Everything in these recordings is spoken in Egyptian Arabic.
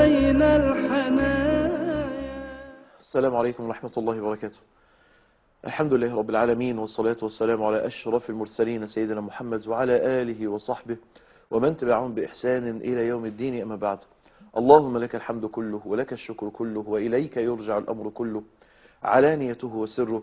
بين الحنايا السلام عليكم ورحمة الله وبركاته الحمد لله رب العالمين والصلاة والسلام على أشرف المرسلين سيدنا محمد وعلى آله وصحبه ومن تبعهم بإحسان إلى يوم الدين أما بعد اللهم لك الحمد كله ولك الشكر كله وإليك يرجع الأمر كله علانيته وسره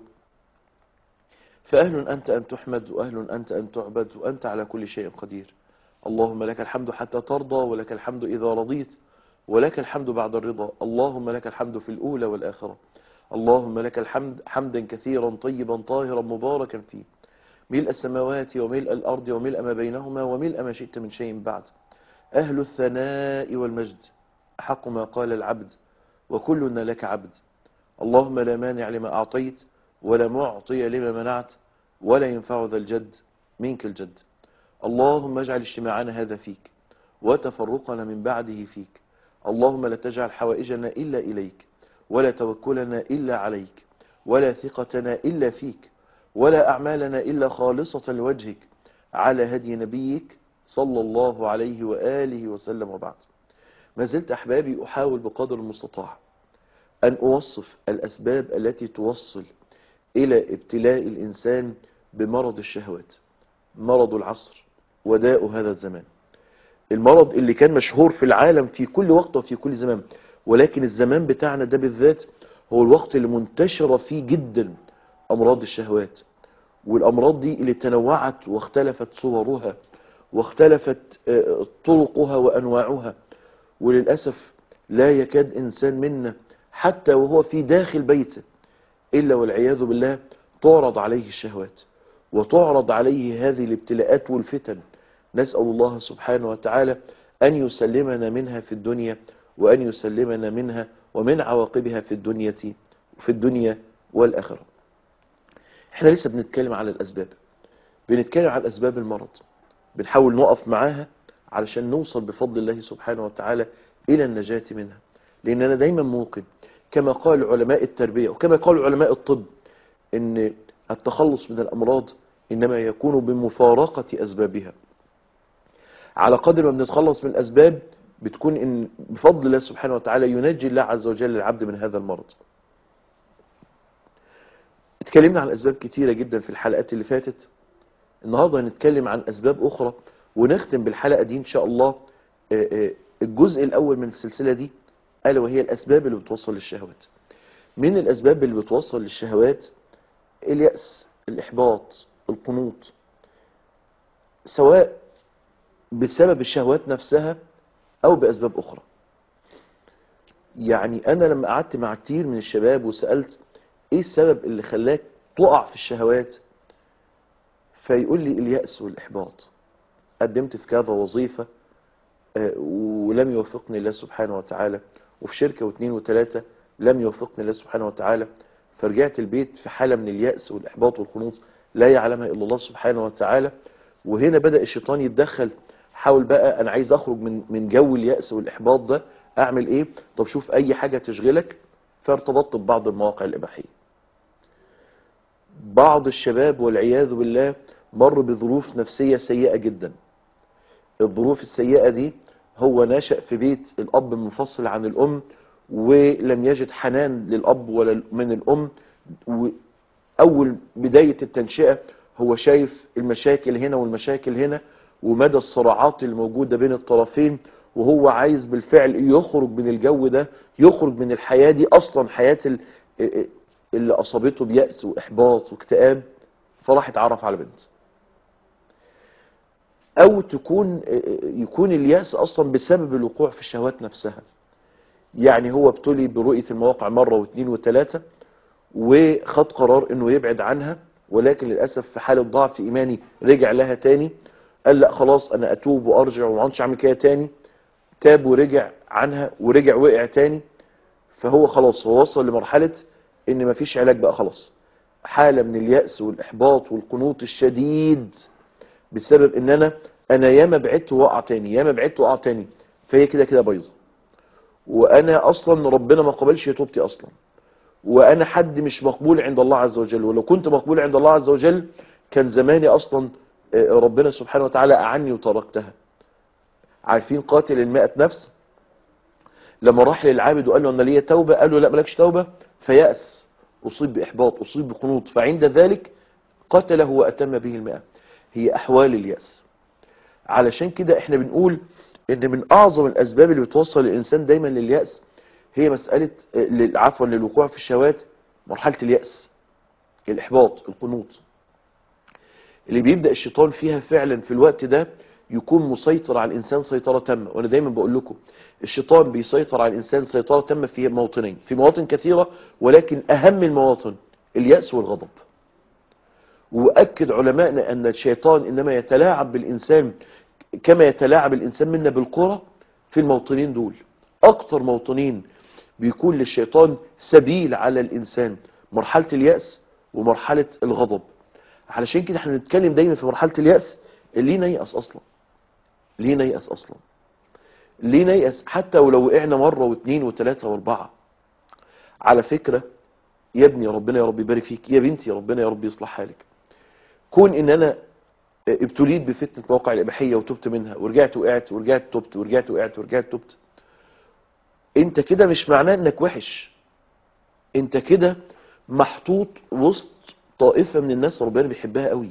فأهل أنت أن تحمد وأهل أنت أن تعبد وأنت على كل شيء قدير اللهم لك الحمد حتى ترضى ولك الحمد إذا رضيت ولك الحمد بعد الرضا اللهم لك الحمد في الأولى والآخرة اللهم لك الحمد حمدا كثيرا طيبا طاهرا مباركا فيه ملء السماوات وملء الأرض وملء ما بينهما وملء ما شئت من شيء بعد أهل الثناء والمجد حق ما قال العبد وكلنا لك عبد اللهم لا مانع لما أعطيت ولا معطي لما منعت ولا ينفع ذا الجد منك الجد اللهم اجعل اجتماعنا هذا فيك وتفرقنا من بعده فيك اللهم لا تجعل حوائجنا إلا إليك ولا توكلنا إلا عليك ولا ثقتنا إلا فيك ولا أعمالنا إلا خالصة لوجهك على هدي نبيك صلى الله عليه وآله وسلم وبعد ما زلت أحبابي أحاول بقدر المستطاع أن أوصف الأسباب التي توصل إلى ابتلاء الإنسان بمرض الشهوات مرض العصر وداء هذا الزمان المرض اللي كان مشهور في العالم في كل وقت وفي كل زمان ولكن الزمان بتاعنا ده بالذات هو الوقت اللي منتشرة فيه جدا أمراض الشهوات والأمراض دي اللي تنوعت واختلفت صورها واختلفت آه، طرقها وأنواعها وللأسف لا يكاد إنسان منا حتى وهو في داخل بيته إلا والعياذ بالله تعرض عليه الشهوات وتعرض عليه هذه الابتلاءات والفتن نسأل الله سبحانه وتعالى أن يسلمنا منها في الدنيا وأن يسلمنا منها ومن عواقبها في الدنيا في الدنيا والآخرة احنا لسه بنتكلم على الأسباب بنتكلم على أسباب المرض بنحاول نقف معاها علشان نوصل بفضل الله سبحانه وتعالى إلى النجاة منها لأن أنا دايما موقن كما قال علماء التربية وكما قال علماء الطب ان التخلص من الأمراض إنما يكون بمفارقة أسبابها على قدر ما بنتخلص من الأسباب بتكون إن بفضل الله سبحانه وتعالى ينجي الله عز وجل العبد من هذا المرض اتكلمنا عن أسباب كتيرة جدا في الحلقات اللي فاتت النهاردة هنتكلم عن أسباب أخرى ونختم بالحلقة دي إن شاء الله آه، آه، الجزء الأول من السلسلة دي ألا وهي الأسباب اللي بتوصل للشهوات من الأسباب اللي بتوصل للشهوات اليأس الإحباط القنوط سواء بسبب الشهوات نفسها أو بأسباب أخرى يعني أنا لما قعدت مع كتير من الشباب وسألت إيه السبب اللي خلاك تقع في الشهوات فيقول لي اليأس والإحباط قدمت في كذا وظيفة آه، ولم يوفقني الله سبحانه وتعالى وفي شركة واثنين وثلاثة لم يوفقني الله سبحانه وتعالى فرجعت البيت في حالة من اليأس والإحباط والخنوط لا يعلمها إلا الله سبحانه وتعالى وهنا بدأ الشيطان يتدخل حاول بقى أنا عايز أخرج من من جو اليأس والإحباط ده أعمل إيه طب شوف أي حاجة تشغلك فارتبطت ببعض المواقع الإباحية بعض الشباب والعياذ بالله مر بظروف نفسية سيئة جدا الظروف السيئة دي هو نشأ في بيت الأب منفصل عن الأم ولم يجد حنان للأب ولا من الأم وأول بداية التنشئة هو شايف المشاكل هنا والمشاكل هنا ومدى الصراعات الموجودة بين الطرفين وهو عايز بالفعل يخرج من الجو ده يخرج من الحياة دي أصلا حياة ال- اللي أصابته بيأس وإحباط واكتئاب فراح اتعرف على بنت أو تكون يكون اليأس أصلا بسبب الوقوع في الشهوات نفسها يعني هو ابتلي برؤية المواقع مرة واثنين وثلاثة وخد قرار انه يبعد عنها ولكن للأسف في حالة ضعف إيماني رجع لها تاني قال لا خلاص أنا أتوب وأرجع وما عادش أعمل كده تاني تاب ورجع عنها ورجع وقع تاني فهو خلاص هو وصل لمرحلة ان مفيش علاج بقى خلاص حالة من اليأس والإحباط والقنوط الشديد بسبب ان انا انا ياما بعدت واقع تاني ياما بعدت واقع تاني فهي كده كده بايظه وانا اصلا ربنا ما قبلش توبتي اصلا وانا حد مش مقبول عند الله عز وجل ولو كنت مقبول عند الله عز وجل كان زماني اصلا آه، ربنا سبحانه وتعالى اعني وتركتها عارفين قاتل المائة نفس لما راح للعابد وقال له انا ليا توبه قال له لا مالكش توبه فيأس اصيب باحباط اصيب بقنوط فعند ذلك قتله واتم به المئة هي احوال اليأس علشان كده احنا بنقول ان من اعظم الاسباب اللي بتوصل الانسان دايما لليأس هي مسألة آه، لل- عفوا للوقوع في الشهوات مرحلة اليأس الاحباط القنوط اللي بيبدأ الشيطان فيها فعلا في الوقت ده يكون مسيطر على الإنسان سيطرة تامة وأنا دايما بقول لكم الشيطان بيسيطر على الإنسان سيطرة تامة في موطنين في مواطن كثيرة ولكن أهم المواطن اليأس والغضب وأكد علمائنا أن الشيطان إنما يتلاعب بالإنسان كما يتلاعب الإنسان منا بالكرة في الموطنين دول أكتر موطنين بيكون للشيطان سبيل على الإنسان مرحلة اليأس ومرحلة الغضب علشان كده احنا بنتكلم دايما في مرحلة اليأس ليه نيأس أصلا ليه نيأس أصلا ليه نيأس حتى ولو وقعنا مرة واثنين وثلاثة واربعة على فكرة يا ابني ربنا يا رب يبارك فيك يا بنتي ربنا يا رب يصلح حالك كون ان انا ابتليت بفتنة مواقع الإباحية وتبت منها ورجعت وقعت ورجعت تبت ورجعت وقعت ورجعت تبت انت كده مش معناه انك وحش انت كده محطوط وسط طائفة من الناس ربنا بيحبها قوي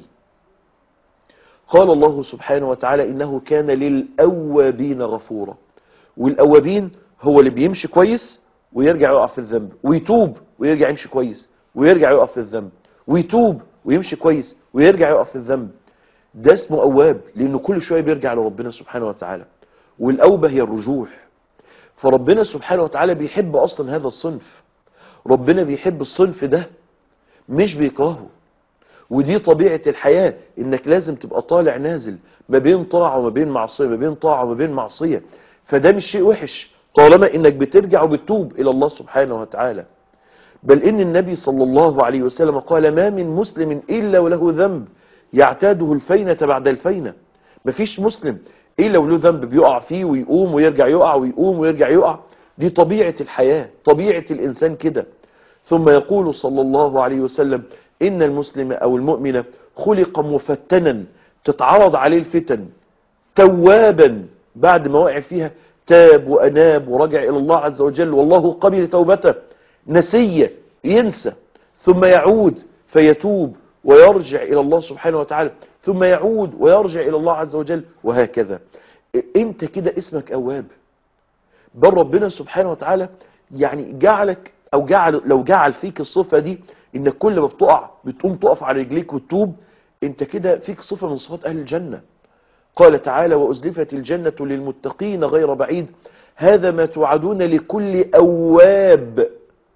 قال الله سبحانه وتعالى إنه كان للأوابين غفورا والأوابين هو اللي بيمشي كويس ويرجع يقع في الذنب ويتوب ويرجع يمشي كويس ويرجع يقع في الذنب ويتوب ويمشي كويس ويرجع يقع في الذنب ده اسمه أواب لأنه كل شوية بيرجع لربنا سبحانه وتعالى والأوبة هي الرجوع فربنا سبحانه وتعالى بيحب أصلا هذا الصنف ربنا بيحب الصنف ده مش بيكرهه ودي طبيعة الحياة انك لازم تبقى طالع نازل ما بين طاعة وما بين معصية ما بين طاعة وما بين معصية فده مش شيء وحش طالما انك بترجع وبتتوب الى الله سبحانه وتعالى بل ان النبي صلى الله عليه وسلم قال ما من مسلم الا وله ذنب يعتاده الفينة بعد الفينة مفيش مسلم الا وله ذنب بيقع فيه ويقوم ويرجع يقع ويقوم ويرجع يقع دي طبيعة الحياة طبيعة الانسان كده ثم يقول صلى الله عليه وسلم إن المسلم أو المؤمن خلق مفتنا تتعرض عليه الفتن توابا بعد ما وقع فيها تاب وأناب ورجع إلى الله عز وجل والله قبل توبته نسية ينسى ثم يعود فيتوب ويرجع إلى الله سبحانه وتعالى ثم يعود ويرجع إلى الله عز وجل وهكذا انت كده اسمك أواب بل ربنا سبحانه وتعالى يعني جعلك او جعل لو جعل فيك الصفة دي انك كل ما بتقع بتقوم تقف على رجليك وتتوب انت كده فيك صفة من صفات اهل الجنة قال تعالى وأزلفت الجنة للمتقين غير بعيد هذا ما توعدون لكل أواب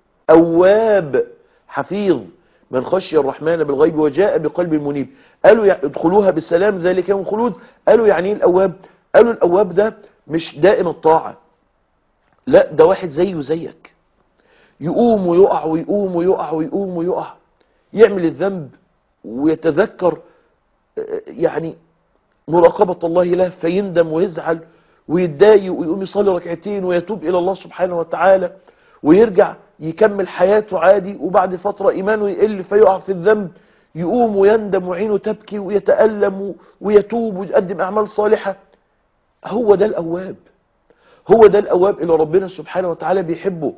أواب حفيظ من خشي الرحمن بالغيب وجاء بقلب منيب قالوا يع- ادخلوها بالسلام ذلك يوم خلود قالوا يعني ايه الأواب قالوا الأواب ده مش دائم الطاعة لا ده واحد زيه وزيك يقوم ويقع ويقوم ويقع ويقوم ويقع يعمل الذنب ويتذكر آه، يعني مراقبة الله له فيندم ويزعل ويتضايق ويقوم يصلي ركعتين ويتوب إلى الله سبحانه وتعالى ويرجع يكمل حياته عادي وبعد فترة إيمانه يقل فيقع في الذنب يقوم ويندم وعينه تبكي ويتألم ويتوب ويقدم أعمال صالحة هو ده الأواب هو ده الأواب اللي ربنا سبحانه وتعالى بيحبه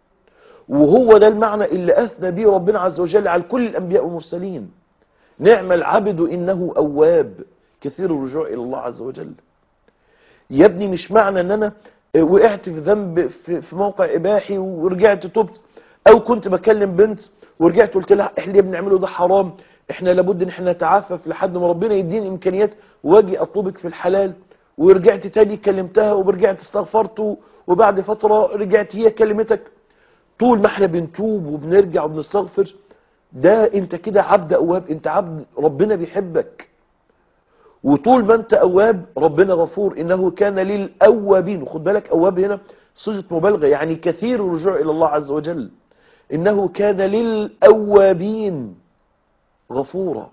وهو ده المعنى اللي أثنى به ربنا عز وجل على كل الأنبياء والمرسلين نعم العبد إنه أواب كثير الرجوع إلى الله عز وجل يا ابني مش معنى ان انا وقعت في ذنب في في موقع اباحي ورجعت تبت او كنت بكلم بنت ورجعت قلت لها احنا اللي بنعمله ده حرام احنا لابد ان احنا نتعفف لحد ما ربنا يديني امكانيات واجي اطلبك في الحلال ورجعت تاني كلمتها ورجعت استغفرت وبعد فترة رجعت هي كلمتك طول ما احنا بنتوب وبنرجع وبنستغفر ده انت كده عبد اواب انت عبد ربنا بيحبك وطول ما انت اواب ربنا غفور انه كان للاوابين وخد بالك اواب هنا صيغه مبالغه يعني كثير الرجوع الى الله عز وجل انه كان للاوابين غفورا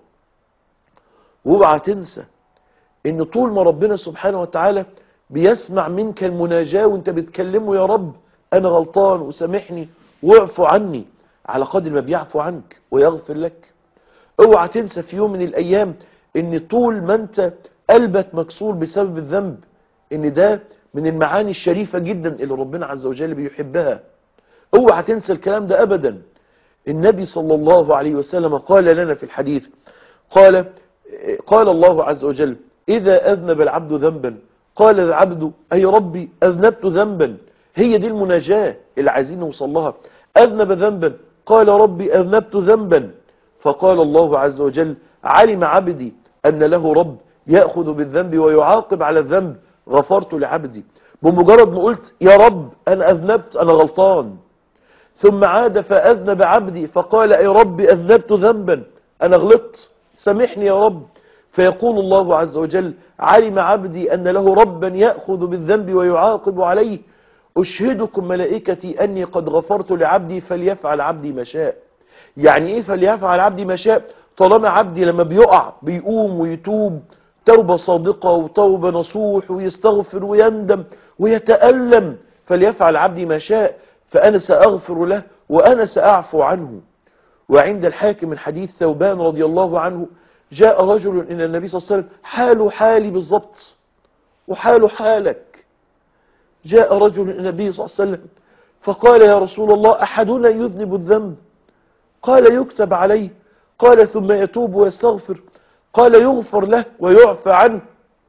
واوعى تنسى ان طول ما ربنا سبحانه وتعالى بيسمع منك المناجاة وانت بتكلمه يا رب انا غلطان وسامحني واعفو عني على قدر ما بيعفو عنك ويغفر لك اوعى تنسى في يوم من الايام ان طول ما انت قلبك مكسور بسبب الذنب ان ده من المعاني الشريفة جدا اللي ربنا عز وجل بيحبها اوعى تنسى الكلام ده ابدا النبي صلى الله عليه وسلم قال لنا في الحديث قال قال الله عز وجل إذا أذنب العبد ذنبا قال العبد أي ربي أذنبت ذنبا هي دي المناجاة اللي عايزين نوصل لها أذنب ذنبا قال ربي أذنبت ذنبا فقال الله عز وجل علم عبدي أن له رب يأخذ بالذنب ويعاقب على الذنب غفرت لعبدي بمجرد ما قلت يا رب أنا أذنبت أنا غلطان ثم عاد فأذنب عبدي فقال أي رب أذنبت ذنبا أنا غلطت سامحني يا رب فيقول الله عز وجل علم عبدي أن له ربا يأخذ بالذنب ويعاقب عليه أشهدكم ملائكتي أني قد غفرت لعبدي فليفعل عبدي ما شاء يعني إيه فليفعل عبدي ما شاء طالما عبدي لما بيقع بيقوم ويتوب توبة صادقة وتوبة نصوح ويستغفر ويندم ويتألم فليفعل عبدي ما شاء فأنا سأغفر له وأنا سأعفو عنه وعند الحاكم من حديث ثوبان رضي الله عنه جاء رجل إلى النبي صلى الله عليه وسلم حاله حالي بالضبط وحاله حالك جاء رجل إلى النبي صلى الله عليه وسلم فقال يا رسول الله أحدنا يذنب الذنب قال يكتب عليه قال ثم يتوب ويستغفر قال يغفر له ويعفى عنه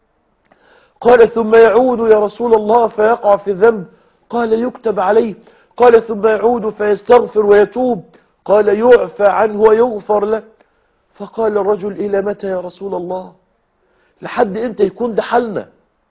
قال ثم يعود يا رسول الله فيقع في الذنب قال يكتب عليه قال ثم يعود فيستغفر ويتوب قال يعفى عنه ويغفر له فقال الرجل إلى متى يا رسول الله لحد إمتى يكون ده حالنا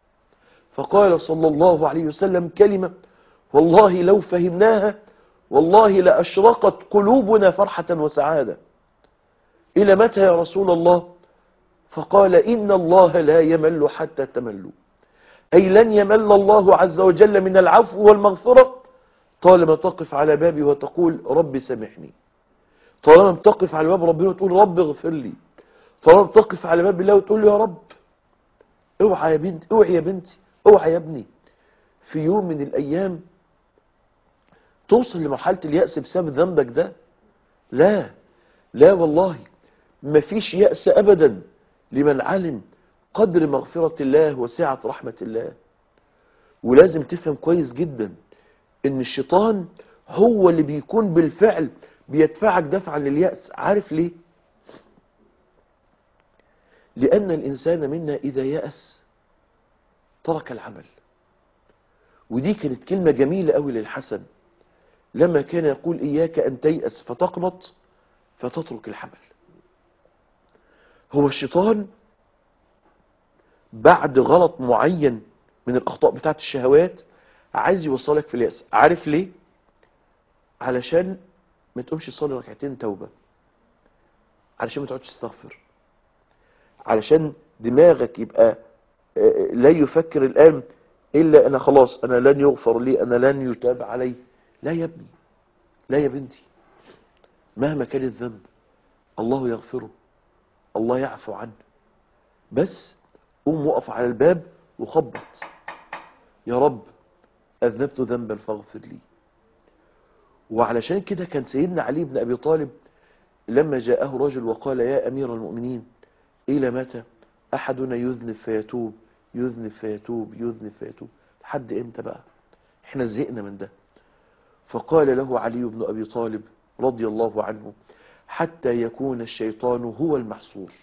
فقال صلى الله عليه وسلم كلمة والله لو فهمناها والله لأشرقت قلوبنا فرحة وسعادة إلى متى يا رسول الله فقال إن الله لا يمل حتى تملوا أي لن يمل الله عز وجل من العفو والمغفرة طالما تقف على بابي وتقول ربي سامحني طالما تقف على باب ربنا وتقول رب اغفر لي طالما تقف على باب الله وتقول له يا رب اوعى يا بنتي اوعى يا بنتي اوعى يا ابني في يوم من الايام توصل لمرحلة اليأس بسبب ذنبك ده لا لا والله مفيش يأس ابدا لمن علم قدر مغفرة الله وسعة رحمة الله ولازم تفهم كويس جدا ان الشيطان هو اللي بيكون بالفعل بيدفعك دفعا لليأس عارف ليه لأن الإنسان منا إذا يأس ترك العمل ودي كانت كلمة جميلة قوي للحسن لما كان يقول إياك أن تيأس فتقنط فتترك الحمل هو الشيطان بعد غلط معين من الأخطاء بتاعت الشهوات عايز يوصلك في اليأس عارف ليه علشان ما تقومش تصلي ركعتين توبة علشان ما تقعدش تستغفر علشان دماغك يبقى آه، لا يفكر الآن إلا أنا خلاص أنا لن يغفر لي أنا لن يتاب علي لا يا ابني لا يا بنتي مهما كان الذنب الله يغفره الله يعفو عنه بس قوم وقف على الباب وخبط يا رب أذنبت ذنبا فاغفر لي وعلشان كده كان سيدنا علي بن أبي طالب لما جاءه رجل وقال يا أمير المؤمنين إلى متى أحدنا يذنب فيتوب يذنب فيتوب يذنب فيتوب لحد إمتى بقى احنا زهقنا من ده فقال له علي بن أبي طالب رضي الله عنه حتى يكون الشيطان هو المحصور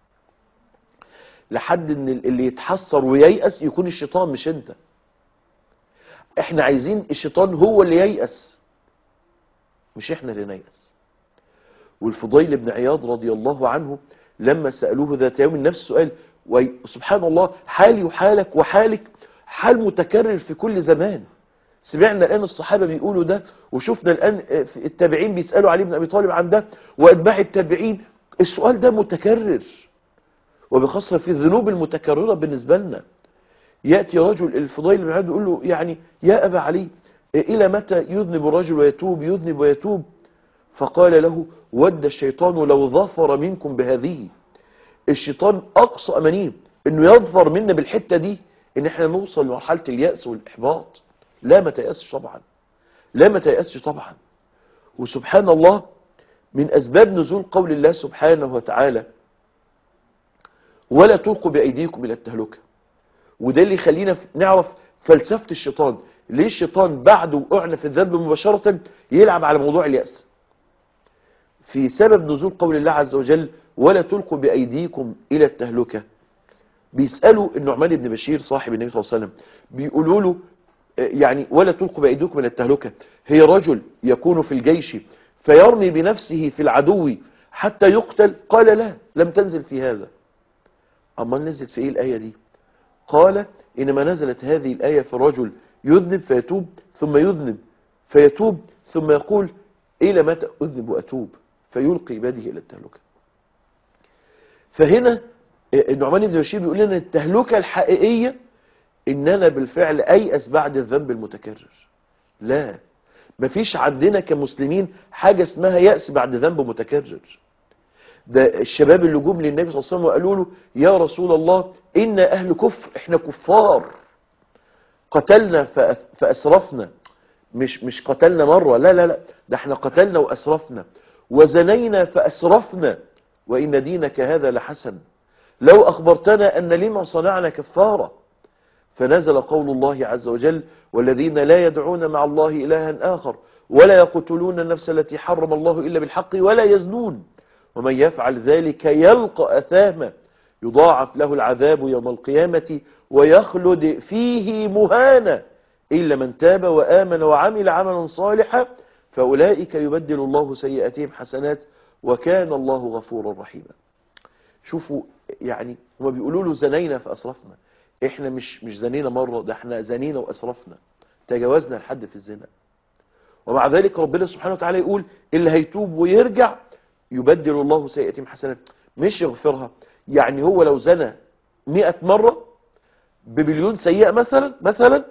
لحد ان اللي يتحسر وييأس يكون الشيطان مش انت احنا عايزين الشيطان هو اللي ييأس مش احنا اللي نيأس والفضيل بن عياض رضي الله عنه لما سألوه ذات يوم نفس السؤال وسبحان الله حالي وحالك وحالك حال متكرر في كل زمان سمعنا الآن الصحابة بيقولوا ده وشفنا الآن في التابعين بيسألوا علي بن أبي طالب عن ده وأتباع التابعين السؤال ده متكرر وبخاصة في الذنوب المتكررة بالنسبة لنا يأتي رجل الفضيل بن عياض يقول له يعني يا أبا علي إلى متى يذنب الرجل ويتوب يذنب ويتوب فقال له ود الشيطان لو ظفر منكم بهذه الشيطان أقصى أمانيه أنه يظفر منا بالحتة دي أن احنا نوصل لمرحلة اليأس والإحباط لا ما تيأسش طبعا لا ما تيأسش طبعا وسبحان الله من أسباب نزول قول الله سبحانه وتعالى ولا تلقوا بأيديكم إلى التهلكة وده اللي يخلينا نعرف فلسفة الشيطان ليه الشيطان بعد وقعنا في الذنب مباشرة يلعب على موضوع اليأس في سبب نزول قول الله عز وجل ولا تلقوا بأيديكم إلى التهلكة بيسألوا النعمان بن بشير صاحب النبي صلى الله عليه وسلم بيقولوا له آه، يعني ولا تلقوا بأيديكم إلى التهلكة هي رجل يكون في الجيش فيرمي بنفسه في العدو حتى يقتل قال لا لم تنزل في هذا أما نزلت في إيه الآية دي قال إنما نزلت هذه الآية في الرجل يذنب فيتوب ثم يذنب فيتوب ثم يقول إلى متى أذنب وأتوب فيلقي بيده إلى التهلكة فهنا النعمان بن بشير بيقول لنا التهلكة الحقيقية إن أنا بالفعل أيأس بعد الذنب المتكرر لا مفيش عندنا كمسلمين حاجة اسمها يأس بعد ذنب متكرر ده الشباب اللي جم للنبي صلى الله عليه وسلم وقالوا له يا رسول الله إنا أهل كفر إحنا كفار قتلنا فأس- فأسرفنا مش مش قتلنا مرة لا لا لا ده احنا قتلنا وأسرفنا وزنينا فأسرفنا وإن دينك هذا لحسن لو أخبرتنا أن لما صنعنا كفارة فنزل قول الله عز وجل والذين لا يدعون مع الله إلها آخر ولا يقتلون النفس التي حرم الله إلا بالحق ولا يزنون ومن يفعل ذلك يلقى أثاما يضاعف له العذاب يوم القيامة ويخلد فيه مهانا إلا من تاب وآمن وعمل عملا صالحا فأولئك يبدل الله سيئاتهم حسنات وكان الله غفورا رحيما شوفوا يعني هما بيقولوا له زنينا فأسرفنا احنا مش مش زنينا مرة ده احنا زنينا وأسرفنا تجاوزنا الحد في الزنا ومع ذلك ربنا سبحانه وتعالى يقول اللي هيتوب ويرجع يبدل الله سيئاتهم حسنات مش يغفرها يعني هو لو زنى مئة مرة بمليون سيئة مثلا مثلا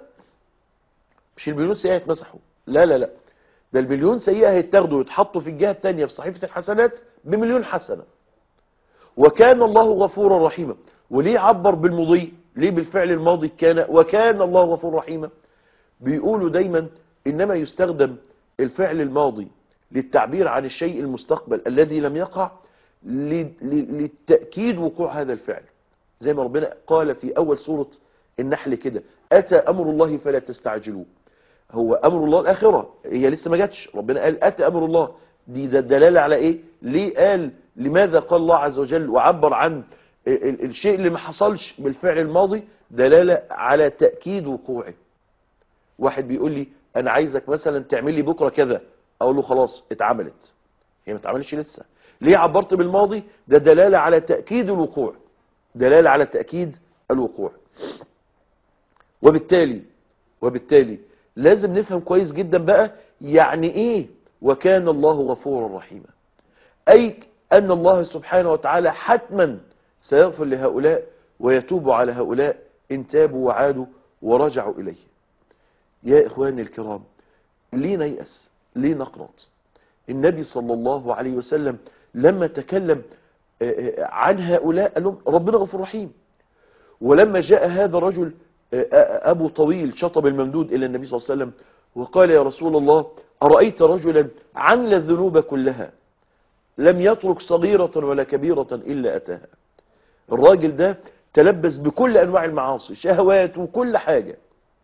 مش المليون سيئة يتمسحوا لا لا لا ده المليون سيئة هيتاخدوا ويتحطوا في الجهة التانية في صحيفة الحسنات بمليون حسنة وكان الله غفورا رحيما وليه عبر بالمضي ليه بالفعل الماضي كان وكان الله غفورا رحيما بيقولوا دايما إنما يستخدم الفعل الماضي للتعبير عن الشيء المستقبل الذي لم يقع ل- ل- للتأكيد وقوع هذا الفعل زي ما ربنا قال في أول سورة النحل كده أتى أمر الله فلا تستعجلوه هو أمر الله الآخرة هي لسه ما جاتش ربنا قال أتى أمر الله دي ده دلالة على إيه ليه قال لماذا قال الله عز وجل وعبر عن ال- ال- الشيء اللي ما حصلش بالفعل الماضي دلالة على تأكيد وقوعه واحد بيقول لي انا عايزك مثلا تعمل لي بكره كذا اقول له خلاص اتعملت هي ما اتعملتش لسه ليه عبرت بالماضي ده دلاله على تاكيد الوقوع دلاله على تاكيد الوقوع وبالتالي وبالتالي لازم نفهم كويس جدا بقى يعني ايه وكان الله غفورا رحيما اي ان الله سبحانه وتعالى حتما سيغفر لهؤلاء ويتوب على هؤلاء ان تابوا وعادوا ورجعوا اليه يا إخواني الكرام ليه نيأس ليه نقنط النبي صلى الله عليه وسلم لما تكلم آه، آه، عن هؤلاء قال لهم ربنا غفور رحيم ولما جاء هذا الرجل آه، آه، أبو طويل شطب الممدود إلى النبي صلى الله عليه وسلم وقال يا رسول الله أرأيت رجلا عمل الذنوب كلها لم يترك صغيرة ولا كبيرة إلا أتاها الراجل ده تلبس بكل أنواع المعاصي شهوات وكل حاجة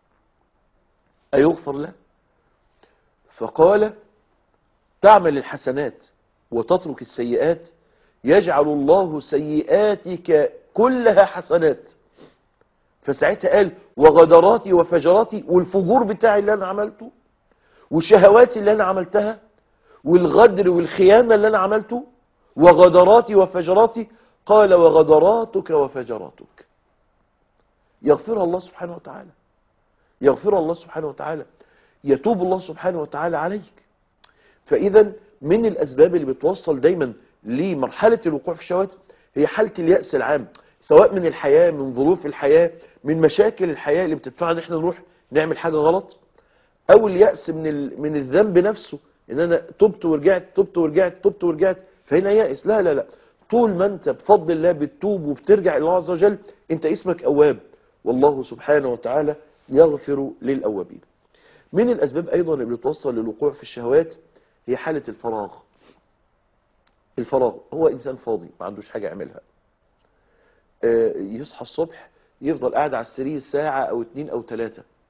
أيغفر له فقال تعمل الحسنات وتترك السيئات يجعل الله سيئاتك كلها حسنات فساعتها قال وغدراتي وفجراتي والفجور بتاعي اللي أنا عملته وشهواتي اللي أنا عملتها والغدر والخيانة اللي أنا عملته وغدراتي وفجراتي قال وغدراتك وفجراتك يغفرها الله سبحانه وتعالى يغفر الله سبحانه وتعالى يتوب الله سبحانه وتعالى عليك فإذا من الأسباب اللي بتوصل دايما لمرحلة الوقوع في الشهوات هي حالة اليأس العام سواء من الحياة من ظروف الحياة من مشاكل الحياة اللي بتدفعنا ان احنا نروح نعمل حاجة غلط او اليأس من ال... من الذنب نفسه ان انا تبت ورجعت تبت ورجعت تبت ورجعت فهنا يأس لا لا لا طول ما انت بفضل الله بتتوب وبترجع الى الله عز وجل انت اسمك اواب والله سبحانه وتعالى يغفر للأوابين من الأسباب أيضا اللي بتوصل للوقوع في الشهوات هي حالة الفراغ الفراغ هو إنسان فاضي ما عندوش حاجة يعملها آه، يصحى الصبح يفضل قاعد على السرير ساعة أو اتنين أو تلاتة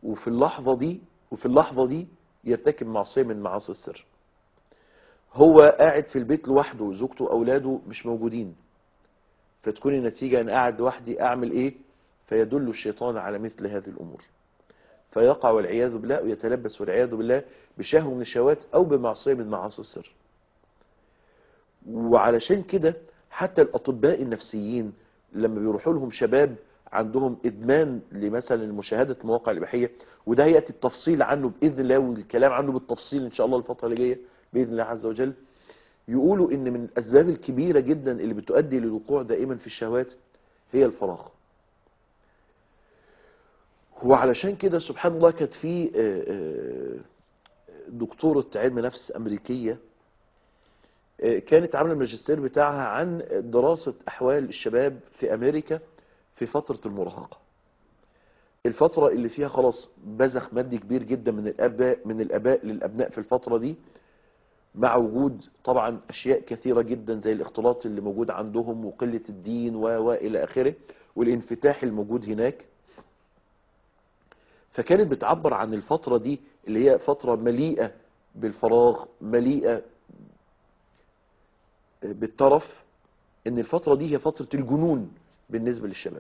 وفي اللحظة دي وفي اللحظة دي يرتكب معصية من معاصي السر هو قاعد في البيت لوحده زوجته وأولاده مش موجودين فتكون النتيجة أن قاعد لوحدي أعمل إيه فيدل الشيطان على مثل هذه الأمور فيقع والعياذ بالله ويتلبس والعياذ بالله بشهوة من الشهوات أو بمعصية من معاصي السر وعلشان كده حتى الأطباء النفسيين لما بيروحوا لهم شباب عندهم إدمان لمثلا مشاهدة المواقع الإباحية وده هيأتي التفصيل عنه بإذن الله والكلام عنه بالتفصيل إن شاء الله الفترة اللي جاية بإذن الله عز وجل يقولوا إن من الأسباب الكبيرة جدا اللي بتؤدي للوقوع دائما في الشهوات هي الفراغ وعلشان كده سبحان الله كانت في آه، آه، دكتورة علم نفس أمريكية آه، كانت عاملة الماجستير بتاعها عن دراسة أحوال الشباب في أمريكا في فترة المراهقة الفترة اللي فيها خلاص بزخ مادي كبير جدا من الآباء من الآباء للأبناء في الفترة دي مع وجود طبعا أشياء كثيرة جدا زي الاختلاط اللي موجود عندهم وقلة الدين و وإلى آخره والانفتاح الموجود هناك فكانت بتعبر عن الفترة دي اللي هي فترة مليئة بالفراغ مليئة بالترف ان الفترة دي هي فترة الجنون بالنسبة للشباب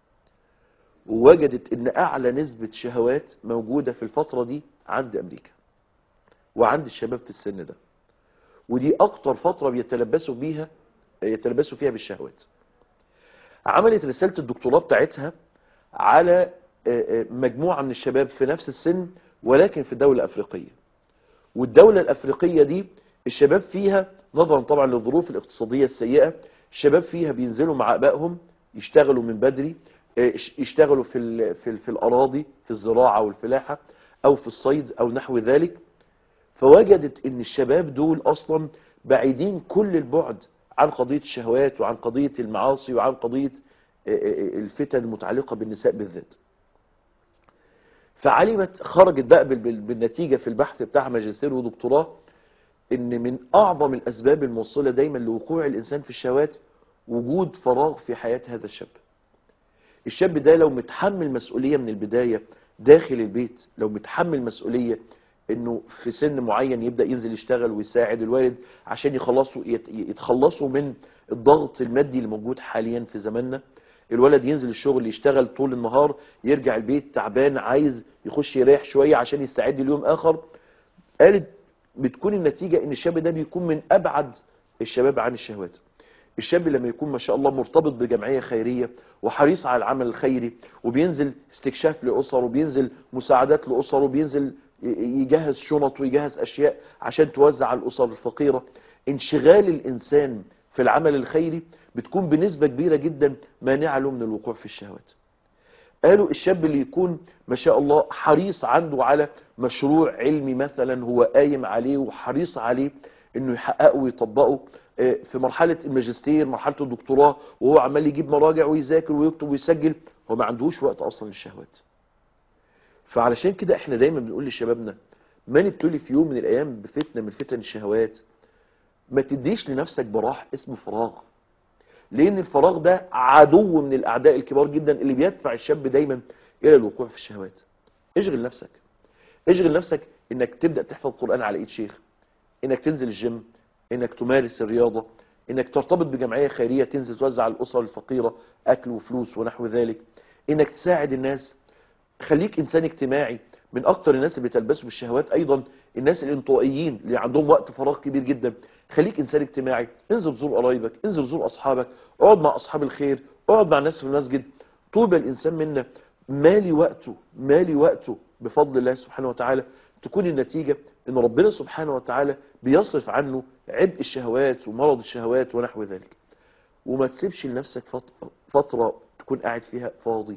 ووجدت ان اعلى نسبة شهوات موجودة في الفترة دي عند امريكا وعند الشباب في السن ده ودي اكتر فترة بيتلبسوا بيها يتلبسوا فيها بالشهوات عملت رسالة الدكتوراه بتاعتها على مجموعة من الشباب في نفس السن ولكن في دولة أفريقية والدولة الأفريقية دي الشباب فيها نظرا طبعا للظروف الاقتصادية السيئة الشباب فيها بينزلوا مع أبائهم يشتغلوا من بدري يشتغلوا في, ال في, ال في الأراضي في الزراعة والفلاحة أو في الصيد أو نحو ذلك فوجدت ان الشباب دول أصلا بعيدين كل البعد عن قضية الشهوات وعن قضية المعاصي وعن قضية الفتن المتعلقة بالنساء بالذات فعلمت خرجت بقى بالنتيجة في البحث بتاع ماجستير ودكتوراه ان من اعظم الاسباب الموصلة دايما لوقوع الانسان في الشهوات وجود فراغ في حياة هذا الشاب الشاب ده لو متحمل مسؤولية من البداية داخل البيت لو متحمل مسؤولية انه في سن معين يبدأ ينزل يشتغل ويساعد الوالد عشان يخلصوا يتخلصوا من الضغط المادي اللي موجود حاليا في زماننا الولد ينزل الشغل يشتغل طول النهار يرجع البيت تعبان عايز يخش يريح شوية عشان يستعد ليوم اخر قالت بتكون النتيجة ان الشاب ده بيكون من ابعد الشباب عن الشهوات الشاب لما يكون ما شاء الله مرتبط بجمعية خيرية وحريص على العمل الخيري وبينزل استكشاف لأسر وبينزل مساعدات لأسر وبينزل يجهز شنط ويجهز أشياء عشان توزع على الأسر الفقيرة انشغال الإنسان في العمل الخيري بتكون بنسبة كبيرة جدا مانعة له من الوقوع في الشهوات قالوا الشاب اللي يكون ما شاء الله حريص عنده على مشروع علمي مثلا هو قايم عليه وحريص عليه انه يحققه ويطبقه في مرحلة الماجستير مرحلة الدكتوراه وهو عمال يجيب مراجع ويذاكر ويكتب ويسجل هو ما عندهوش وقت اصلا للشهوات فعلشان كده احنا دايما بنقول لشبابنا ما نبتلي في يوم من الايام بفتنة من فتن الشهوات ما تديش لنفسك براح اسمه فراغ لان الفراغ ده عدو من الاعداء الكبار جدا اللي بيدفع الشاب دايما الى الوقوع في الشهوات اشغل نفسك اشغل نفسك انك تبدأ تحفظ القرآن على ايد شيخ انك تنزل الجيم انك تمارس الرياضة انك ترتبط بجمعية خيرية تنزل توزع على الاسر الفقيرة اكل وفلوس ونحو ذلك انك تساعد الناس خليك انسان اجتماعي من اكتر الناس اللي بتلبسوا بالشهوات ايضا الناس الانطوائيين اللي عندهم وقت فراغ كبير جدا خليك انسان اجتماعي انزل زور قرايبك انزل زور اصحابك اقعد مع اصحاب الخير اقعد مع الناس في المسجد طوبى الانسان منا مالي وقته مالي وقته بفضل الله سبحانه وتعالى تكون النتيجة ان ربنا سبحانه وتعالى بيصرف عنه عبء الشهوات ومرض الشهوات ونحو ذلك وما تسيبش لنفسك فترة تكون قاعد فيها فاضي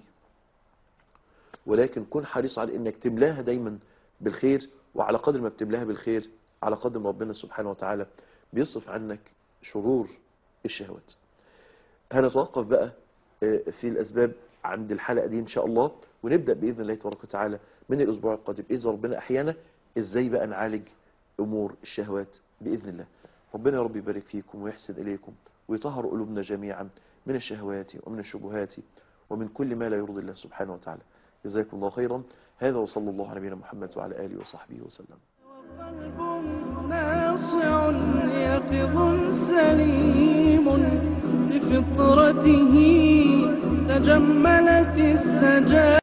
ولكن كن حريص على انك تملاها دايما بالخير وعلى قدر ما بتملاها بالخير على قدر ما ربنا سبحانه وتعالى بيصرف عنك شرور الشهوات هنتوقف بقى في الأسباب عند الحلقة دي إن شاء الله ونبدأ بإذن الله تبارك وتعالى من الأسبوع القادم إذا ربنا أحيانا إزاي بقى نعالج أمور الشهوات بإذن الله ربنا يا رب يبارك فيكم ويحسن إليكم ويطهر قلوبنا جميعا من الشهوات ومن الشبهات ومن كل ما لا يرضي الله سبحانه وتعالى جزاكم الله خيرا هذا وصلى الله على نبينا محمد وعلى آله وصحبه وسلم قلب ناصع يقظ سليم بفطرته تجملت السجايا